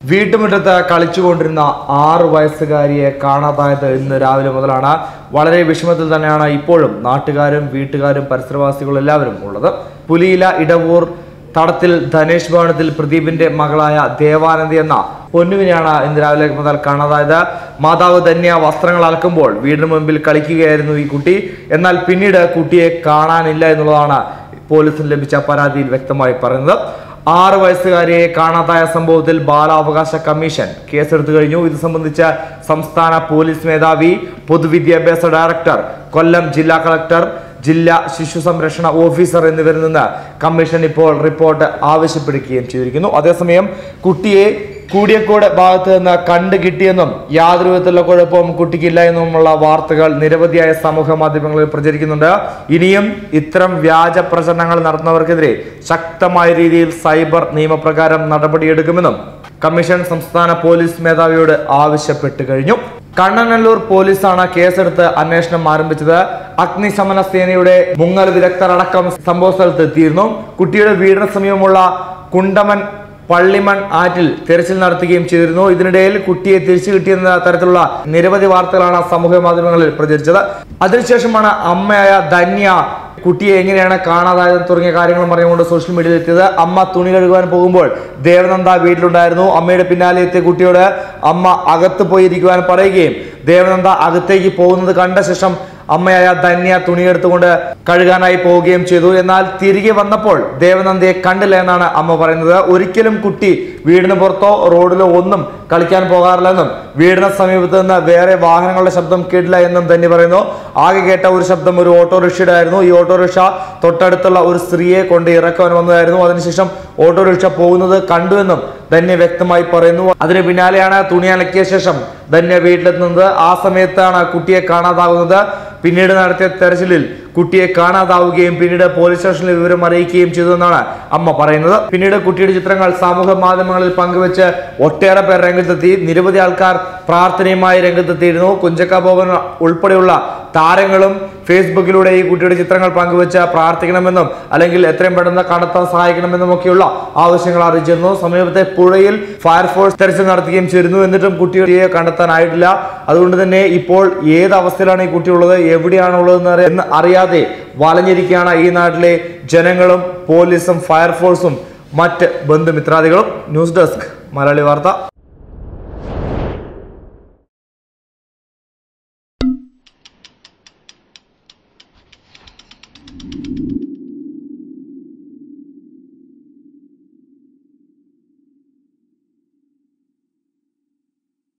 വീട്ടുമുറ്റത്ത് കളിച്ചുകൊണ്ടിരുന്ന ആറ് വയസ്സുകാരിയെ കാണാതായത് ഇന്ന് രാവിലെ മുതലാണ് വളരെ വിഷമത്തിൽ തന്നെയാണ് ഇപ്പോഴും നാട്ടുകാരും വീട്ടുകാരും പരിസരവാസികളും എല്ലാവരും ഉള്ളത് പുലിയില ഇടവൂർ തടത്തിൽ ധനേഷ് ഭവനത്തിൽ പ്രദീപിന്റെ മകളായ ദേവാനന്ദി എന്ന പൊന്നുവിനെയാണ് ഇന്ന് രാവിലെ മുതൽ കാണാതായത് മാതാവ് ധന്യ വസ്ത്രങ്ങൾ അലക്കുമ്പോൾ വീടിന് മുൻപിൽ കളിക്കുകയായിരുന്നു ഈ കുട്ടി എന്നാൽ പിന്നീട് കുട്ടിയെ കാണാനില്ല എന്നുള്ളതാണ് പോലീസിന് ലഭിച്ച പരാതിയിൽ വ്യക്തമായി പറയുന്നത് ആറ് വയസ്സുകാരിയെ കാണാതായ സംഭവത്തിൽ ബാലാവകാശ കമ്മീഷൻ കേസെടുത്തു കഴിഞ്ഞു ഇത് സംബന്ധിച്ച് സംസ്ഥാന പോലീസ് മേധാവി പൊതുവിദ്യാഭ്യാസ ഡയറക്ടർ കൊല്ലം ജില്ലാ കളക്ടർ ജില്ലാ ശിശു സംരക്ഷണ ഓഫീസർ എന്നിവരിൽ നിന്ന് കമ്മീഷൻ ഇപ്പോൾ റിപ്പോർട്ട് ആവശ്യപ്പെടുകയും ചെയ്തിരിക്കുന്നു അതേസമയം കുട്ടിയെ കൂടിയക്കോട് ഭാഗത്ത് നിന്ന് കണ്ടു കിട്ടിയെന്നും യാതൊരു വിധത്തിലുള്ള കുഴപ്പവും കുട്ടിക്കില്ല എന്നുമുള്ള വാർത്തകൾ നിരവധിയായ സമൂഹ മാധ്യമങ്ങളിൽ പ്രചരിക്കുന്നുണ്ട് ഇനിയും ഇത്തരം വ്യാജ പ്രചരണങ്ങൾ നടത്തുന്നവർക്കെതിരെ ശക്തമായ രീതിയിൽ സൈബർ നിയമപ്രകാരം നടപടിയെടുക്കുമെന്നും കമ്മീഷൻ സംസ്ഥാന പോലീസ് മേധാവിയോട് ആവശ്യപ്പെട്ടു കഴിഞ്ഞു കണ്ണനല്ലൂർ പോലീസാണ് കേസെടുത്ത് അന്വേഷണം ആരംഭിച്ചത് അഗ്നിശമന സേനയുടെ മുങ്ങൽ വിദഗ്ധർ അടക്കം സംഭവ സ്ഥലത്ത് എത്തിയിരുന്നു കുട്ടിയുടെ വീടിന് സമീപമുള്ള കുണ്ടമൻ പള്ളിമൺ ആറ്റിൽ തെരച്ചിൽ നടത്തുകയും ചെയ്തിരുന്നു ഇതിനിടയിൽ കുട്ടിയെ തിരിച്ചു കിട്ടിയെന്ന തരത്തിലുള്ള നിരവധി വാർത്തകളാണ് സമൂഹ മാധ്യമങ്ങളിൽ പ്രചരിച്ചത് അതിനുശേഷമാണ് അമ്മയായ ധന്യ കുട്ടിയെ എങ്ങനെയാണ് കാണാതായത് തുടങ്ങിയ കാര്യങ്ങൾ പറഞ്ഞുകൊണ്ട് സോഷ്യൽ മീഡിയയിൽ എത്തിയത് അമ്മ തുണി കഴുകുവാൻ പോകുമ്പോൾ ദേവനന്ദ വീട്ടിലുണ്ടായിരുന്നു അമ്മയുടെ പിന്നാലെ എത്തിയ കുട്ടിയോട് അമ്മ അകത്ത് പോയിരിക്കുവാൻ പറയുകയും ദേവനന്ദ അകത്തേക്ക് പോകുന്നത് കണ്ട ശേഷം അമ്മയായ ധന്യ തുണിയെടുത്തുകൊണ്ട് കഴുകാനായി പോവുകയും ചെയ്തു എന്നാൽ തിരികെ വന്നപ്പോൾ ദേവനന്ദയെ കണ്ടില്ല എന്നാണ് അമ്മ പറയുന്നത് ഒരിക്കലും കുട്ടി വീടിന് പുറത്തോ റോഡിലോ ഒന്നും കളിക്കാൻ പോകാറില്ലെന്നും വീടിന് സമീപത്ത് നിന്ന് വേറെ വാഹനങ്ങളുടെ ശബ്ദം കേട്ടില്ല എന്നും ധന്യ പറയുന്നു ആകെ കേട്ട ഒരു ശബ്ദം ഒരു ഓട്ടോറിക്ഷയുടെ ആയിരുന്നു ഈ ഓട്ടോറിക്ഷ തൊട്ടടുത്തുള്ള ഒരു സ്ത്രീയെ കൊണ്ട് ഇറക്കാൻ വന്നതായിരുന്നു അതിനുശേഷം ഓട്ടോറിക്ഷ പോകുന്നത് കണ്ടുവെന്നും ധന്യ വ്യക്തമായി പറയുന്നു അതിന് പിന്നാലെയാണ് തുണി അലക്കിയ ശേഷം ധന്യ വീട്ടിലെത്തുന്നത് ആ സമയത്താണ് കുട്ടിയെ കാണാതാകുന്നത് പിന്നീട് നടത്തിയ തെരച്ചിലിൽ കുട്ടിയെ കാണാതാവുകയും പിന്നീട് പോലീസ് സ്റ്റേഷനിൽ വിവരം അറിയിക്കുകയും ചെയ്തതെന്നാണ് അമ്മ പറയുന്നത് പിന്നീട് കുട്ടിയുടെ ചിത്രങ്ങൾ സാമൂഹ്യ മാധ്യമങ്ങളിൽ പങ്കുവെച്ച് ഒട്ടേറെ പേർ രംഗത്തെത്തി നിരവധി ആൾക്കാർ പ്രാർത്ഥനയുമായി രംഗത്തെത്തിയിരുന്നു കുഞ്ചക്ക ബോബൻ ഉൾപ്പെടെയുള്ള താരങ്ങളും ഫേസ്ബുക്കിലൂടെ ഈ കുട്ടിയുടെ ചിത്രങ്ങൾ പങ്കുവെച്ച് പ്രാർത്ഥിക്കണമെന്നും അല്ലെങ്കിൽ എത്രയും പെട്ടെന്ന് കണ്ടെത്താൻ സഹായിക്കണമെന്നും ഒക്കെയുള്ള ആവശ്യങ്ങൾ അറിയിച്ചിരുന്നു സമീപത്തെ പുഴയിൽ ഫയർഫോഴ്സ് തെരച്ചിൽ നടത്തുകയും ചെയ്തിരുന്നു എന്നിട്ടും കുട്ടിയെ കണ്ടെത്താനായിട്ടില്ല അതുകൊണ്ട് തന്നെ ഇപ്പോൾ ഏത് അവസ്ഥയിലാണ് ഈ കുട്ടി ഉള്ളത് എവിടെയാണ് ഉള്ളതെന്ന് അറിയ- എന്ന് അറിയാതെ വലഞ്ഞിരിക്കുകയാണ് ഈ നാട്ടിലെ ജനങ്ങളും പോലീസും ഫയർഫോഴ്സും മറ്റ് ബന്ധുമിത്രാദികളും ന്യൂസ് ഡെസ്ക് മലയാളി വാർത്ത